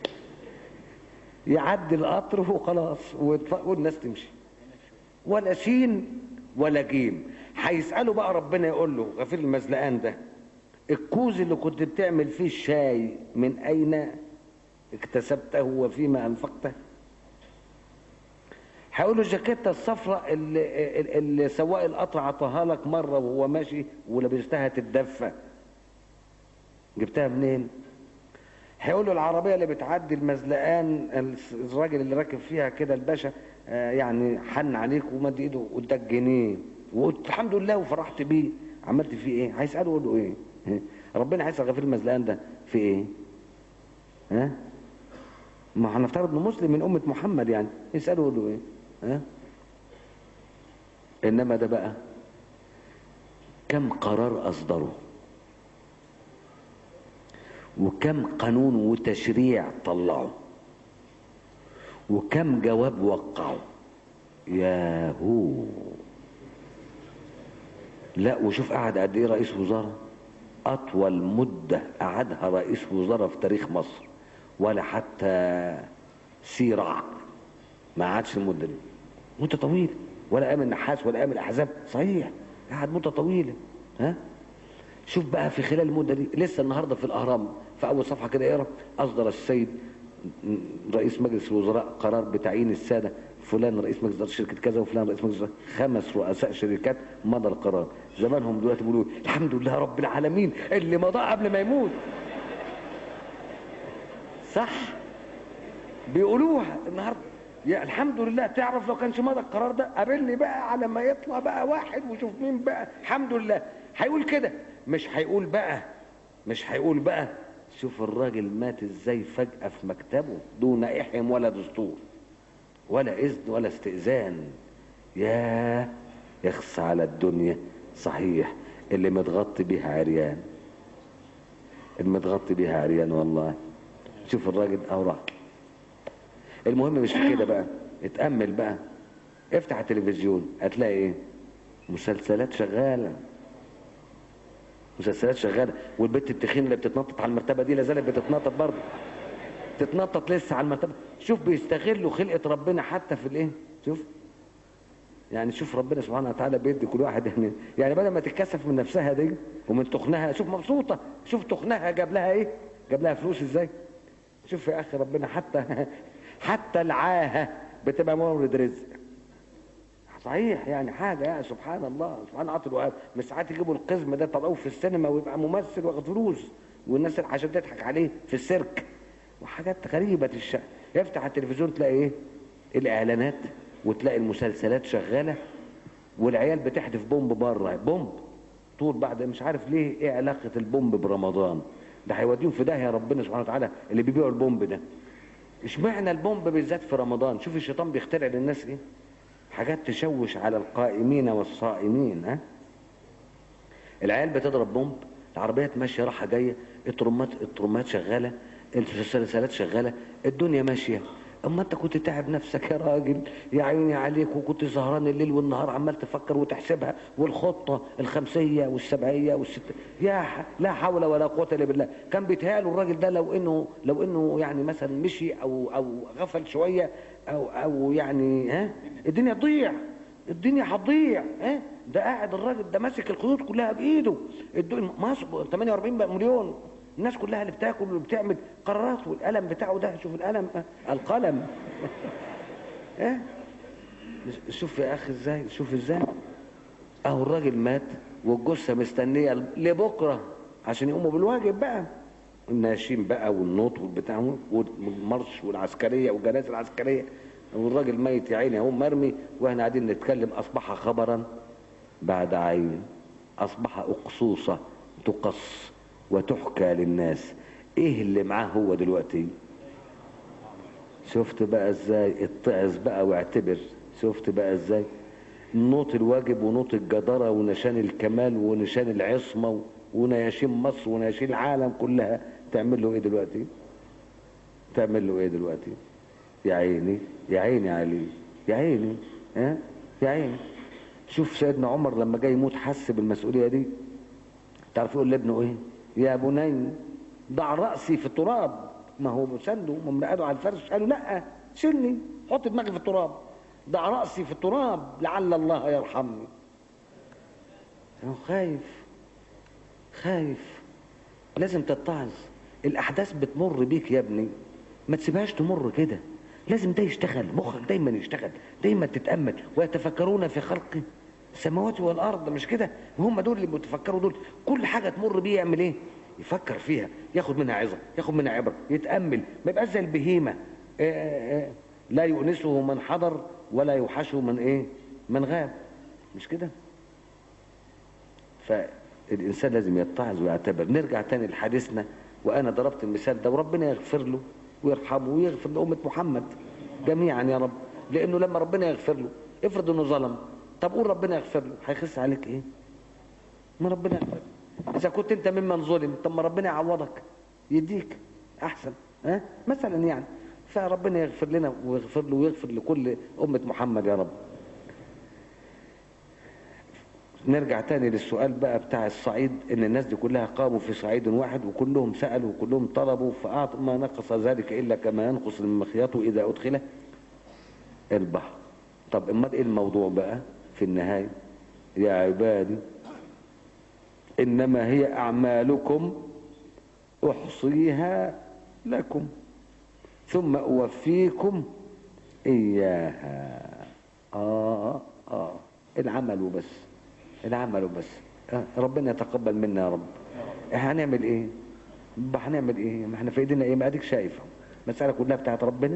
يعدي القطر وخلاص والناس تمشي ولا سين ولا جيم هيسأله بقى ربنا يقول له غفير المزلقان ده الكوز اللي كنت بتعمل فيه الشاي من أين اكتسبته وفيما أنفقته هيقول له الجاكيته الصفراء اللي, اللي سواق القطر عطاها لك مره وهو ماشي ولبستها تتدفى جبتها منين هيقول له العربيه اللي بتعدي المزلقان الراجل اللي راكب فيها كده الباشا آه يعني حن عليك ومد ايده واداك جنيه وقلت الحمد لله وفرحت بيه عملت فيه ايه هيساله يقول له ايه ربنا هيسال غفير المزلقان ده في ايه ها ما هنفترض انه مسلم من امه محمد يعني يساله يقول له ايه ها انما ده بقى كم قرار اصدره وكم قانون وتشريع طلعه وكم جواب وقعه ياهو لا وشوف قعد قد ايه رئيس وزراء اطول مده قعدها رئيس وزراء في تاريخ مصر ولا حتى سيرع ما قعدش المده دي مده طويله ولا ايام النحاس ولا ايام الاحزاب صحيح قعد مده طويله ها شوف بقى في خلال المده دي لسه النهارده في الاهرام في اول صفحه كده اقرا اصدر السيد رئيس مجلس الوزراء قرار بتعيين الساده فلان رئيس مجلس اداره شركه كذا وفلان رئيس مجلس خمس رؤساء شركات مضى القرار زمانهم دلوقتي بيقولوا الحمد لله رب العالمين اللي مضى قبل ما يموت صح بيقولوها النهارده يا الحمد لله تعرف لو كانش مضى القرار ده قابلني بقى على ما يطلع بقى واحد وشوف مين بقى الحمد لله هيقول كده مش هيقول بقى مش هيقول بقى شوف الراجل مات ازاي فجأة في مكتبه دون إحم ولا دستور ولا إذن ولا استئذان يا يخص على الدنيا صحيح اللي متغطي بيها عريان المتغطي بيها عريان والله شوف الراجل أوراق المهم مش في كده بقى اتأمل بقى افتح التلفزيون هتلاقي ايه مسلسلات شغالة مسلسلات شغالة والبت التخين اللي بتتنطط على المرتبة دي لازالت بتتنطط برضه تتنطط لسه على المرتبة شوف بيستغلوا خلقة ربنا حتى في الايه شوف يعني شوف ربنا سبحانه وتعالى بيدي كل واحد يعني يعني بدل ما تتكسف من نفسها دي ومن تخنها شوف مبسوطة شوف تخنها جاب لها ايه جاب لها فلوس ازاي شوف يا اخي ربنا حتى حتى العاهة بتبقى مورد رزق صحيح يعني حاجة يعني سبحان الله سبحان عطل الوهاب مش ساعات يجيبوا القزم ده طلعوه في السينما ويبقى ممثل واخد فلوس والناس عشان تضحك عليه في السيرك وحاجات غريبة الشأن يفتح التلفزيون تلاقي ايه الاعلانات وتلاقي المسلسلات شغالة والعيال بتحدف بومب بره بومب طول بعد مش عارف ليه ايه علاقة البومب برمضان ده هيوديهم في داهية ربنا سبحانه وتعالى اللي بيبيعوا البومب ده اشمعنى البومب بالذات في رمضان شوف الشيطان بيخترع للناس ايه حاجات تشوش على القائمين والصائمين ها العيال بتضرب بومب العربيات ماشيه رايحه جايه الترمات الترمات شغاله السلسلات شغاله الدنيا ماشيه اما انت كنت تعب نفسك يا راجل يا عيني عليك وكنت سهران الليل والنهار عمال تفكر وتحسبها والخطه الخمسيه والسبعيه والست يا ح... لا حول ولا قوه الا بالله كان بيتهيأله الراجل ده لو انه لو انه يعني مثلا مشي او او غفل شويه او او يعني ها الدنيا تضيع الدنيا هتضيع ها ده قاعد الراجل ده ماسك الخيوط كلها بايده الدنيا ماسك 48 مليون الناس كلها اللي بتاكل واللي بتعمل قرارات والقلم بتاعه ده شوف القلم القلم ها شوف يا اخي ازاي شوف ازاي اهو الراجل مات والجثه مستنيه لبكره عشان يقوموا بالواجب بقى الناشين بقى والنوط والبتاع والمرش والعسكريه والجنازه العسكريه والراجل ميت يا عيني اهو مرمي واحنا قاعدين نتكلم اصبح خبرا بعد عين اصبح اقصوصه تقص وتحكى للناس ايه اللي معاه هو دلوقتي شفت بقى ازاي اتعظ بقى واعتبر شفت بقى ازاي نوط الواجب ونوط الجدارة ونشان الكمال ونشان العصمة ونياشين مصر ونياشين العالم كلها تعمل له ايه دلوقتي تعمل له ايه دلوقتي يا عيني يا عيني علي يا عيني ها يا عيني شوف سيدنا عمر لما جاي يموت حس بالمسؤولية دي تعرف يقول لابنه ايه يا بني ضع رأسي في التراب ما هو سنده ما قالوا على الفرش قالوا لا شيلني حط دماغي في التراب ضع رأسي في التراب لعل الله يرحمني هو خايف خايف لازم تتعظ الأحداث بتمر بيك يا ابني ما تسيبهاش تمر كده لازم ده يشتغل مخك دايما يشتغل دايما تتأمل ويتفكرون في خلق السماوات والارض مش كده هم دول اللي بيتفكروا دول كل حاجه تمر بيه يعمل ايه يفكر فيها ياخد منها عظه ياخد منها عبره يتامل ما يبقاش زي البهيمه آآ آآ لا يؤنسه من حضر ولا يوحشه من ايه من غاب مش كده فالانسان لازم يتعظ ويعتبر نرجع تاني لحديثنا وانا ضربت المثال ده وربنا يغفر له ويرحمه ويغفر لامه محمد جميعا يا رب لانه لما ربنا يغفر له افرض انه ظلم طب قول ربنا يغفر له هيخس عليك ايه ما ربنا يغفر اذا كنت انت ممن ظلم طب ما ربنا يعوضك يديك احسن ها مثلا يعني فربنا يغفر لنا ويغفر له ويغفر لكل امه محمد يا رب نرجع تاني للسؤال بقى بتاع الصعيد ان الناس دي كلها قاموا في صعيد واحد وكلهم سألوا وكلهم طلبوا فأعطوا ما نقص ذلك إلا كما ينقص المخيط إذا أدخل البحر طب امال ايه الموضوع بقى في النهاية يا عبادي انما هي اعمالكم احصيها لكم ثم اوفيكم اياها اه اه العمل وبس العمل وبس آه ربنا يتقبل منا يا رب هنعمل ايه هنعمل ايه ما احنا في ايدينا ايه ما اديك شايفه المساله كلها بتاعت ربنا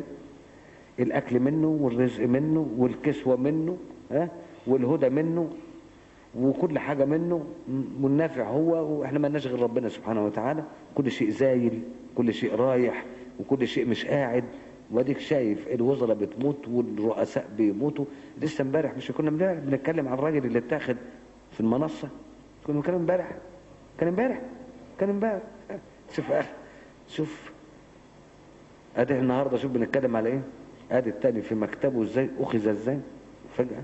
الاكل منه والرزق منه والكسوة منه ها والهدى منه وكل حاجة منه منافع هو واحنا ما غير ربنا سبحانه وتعالى كل شيء زايل كل شيء رايح وكل شيء مش قاعد واديك شايف الوزراء بتموت والرؤساء بيموتوا لسه امبارح مش كنا بنتكلم عن الراجل اللي اتاخد في المنصة كنا بنتكلم امبارح كان امبارح كان امبارح شوف شوف ادي النهارده شوف بنتكلم على ايه ادي التاني في مكتبه ازاي اخذ ازاي فجأة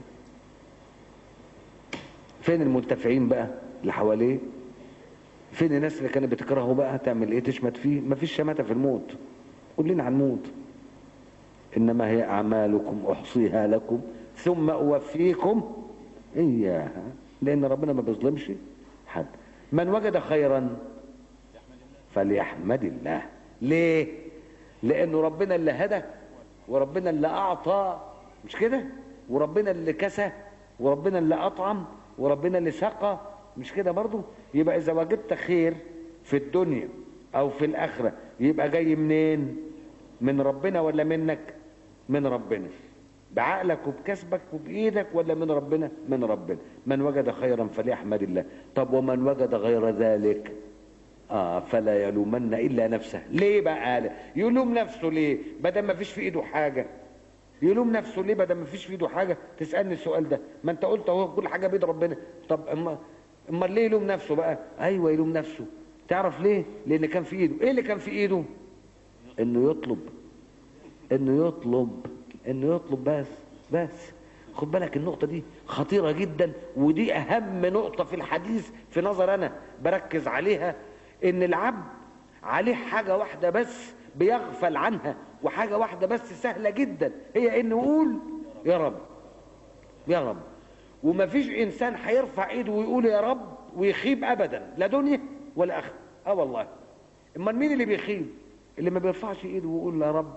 فين المنتفعين بقى اللي حواليه فين الناس اللي كانت بتكرهه بقى تعمل ايه تشمت فيه مفيش شماتة في الموت كلنا هنموت انما هي اعمالكم احصيها لكم ثم اوفيكم اياها لان ربنا ما بيظلمش حد من وجد خيرا فليحمد الله ليه لانه ربنا اللي هدى وربنا اللي اعطى مش كده وربنا اللي كسى وربنا اللي اطعم وربنا اللي سقى مش كده برضو يبقى اذا وجدت خير في الدنيا او في الاخره يبقى جاي منين من ربنا ولا منك من ربنا بعقلك وبكسبك وبايدك ولا من ربنا من ربنا من وجد خيرا فليحمد الله طب ومن وجد غير ذلك اه فلا يلومن الا نفسه ليه بقى قال يلوم نفسه ليه بدل ما فيش في ايده حاجه يلوم نفسه ليه بدل ما فيش في ايده حاجه تسالني السؤال ده ما انت قلت اهو كل حاجه بيد ربنا طب اما اما ليه يلوم نفسه بقى ايوه يلوم نفسه تعرف ليه لان كان في ايده ايه اللي كان في ايده انه يطلب انه يطلب انه يطلب بس بس خد بالك النقطة دي خطيرة جدا ودي اهم نقطة في الحديث في نظر انا بركز عليها ان العبد عليه حاجة واحدة بس بيغفل عنها وحاجة واحدة بس سهلة جدا هي انه يقول يا رب يا رب ومفيش انسان هيرفع ايده ويقول يا رب ويخيب ابدا لا دنيا ولا اخره اه والله امال مين اللي بيخيب اللي ما بيرفعش ايده ويقول يا رب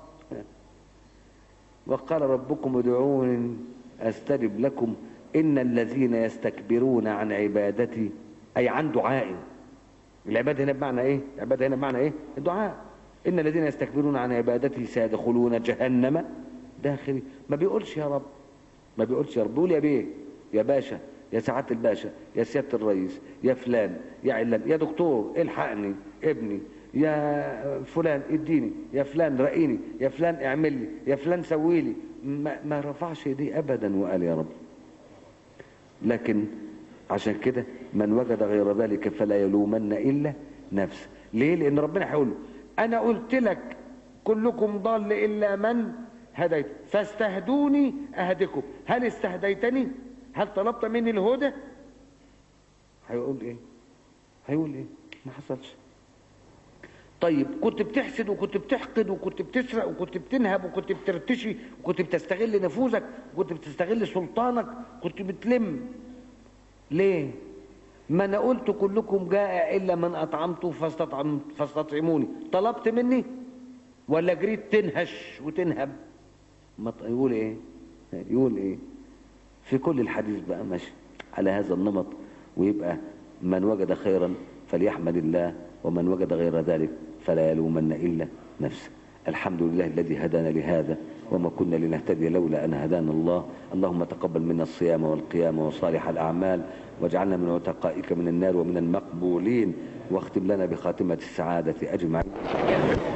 وقال ربكم ادعوني استجب لكم ان الذين يستكبرون عن عبادتي اي عن دعائي العباده هنا بمعنى ايه العباده هنا بمعنى ايه الدعاء ان الذين يستكبرون عن عبادتي سيدخلون جهنم داخلي ما بيقولش يا رب ما بيقولش يا رب بيقول يا بيه يا باشا يا سعاده الباشا يا سياده الرئيس يا فلان يا علان يا دكتور الحقني ابني يا فلان اديني يا فلان رأيني يا فلان اعمل لي يا فلان سوي لي ما, ما رفعش ايديه ابدا وقال يا رب لكن عشان كده من وجد غير ذلك فلا يلومن الا نفسه ليه لان ربنا هيقول له انا قلت لك كلكم ضال الا من هديت فاستهدوني اهدكم هل استهديتني هل طلبت مني الهدى هيقول ايه هيقول ايه ما حصلش طيب كنت بتحسد وكنت بتحقد وكنت بتسرق وكنت بتنهب وكنت بترتشي وكنت بتستغل نفوذك وكنت بتستغل سلطانك كنت بتلم ليه ما انا قلت كلكم جاء الا من اطعمته فاستطعم فاستطعموني طلبت مني ولا جريت تنهش وتنهب ما يقول ايه يقول ايه في كل الحديث بقى ماشي على هذا النمط ويبقى من وجد خيرا فليحمد الله ومن وجد غير ذلك فلا يلومن إلا نفسه الحمد لله الذي هدانا لهذا وما كنا لنهتدي لولا أن هدانا الله اللهم تقبل منا الصيام والقيام وصالح الأعمال واجعلنا من عتقائك من النار ومن المقبولين واختم لنا بخاتمة السعادة أجمعين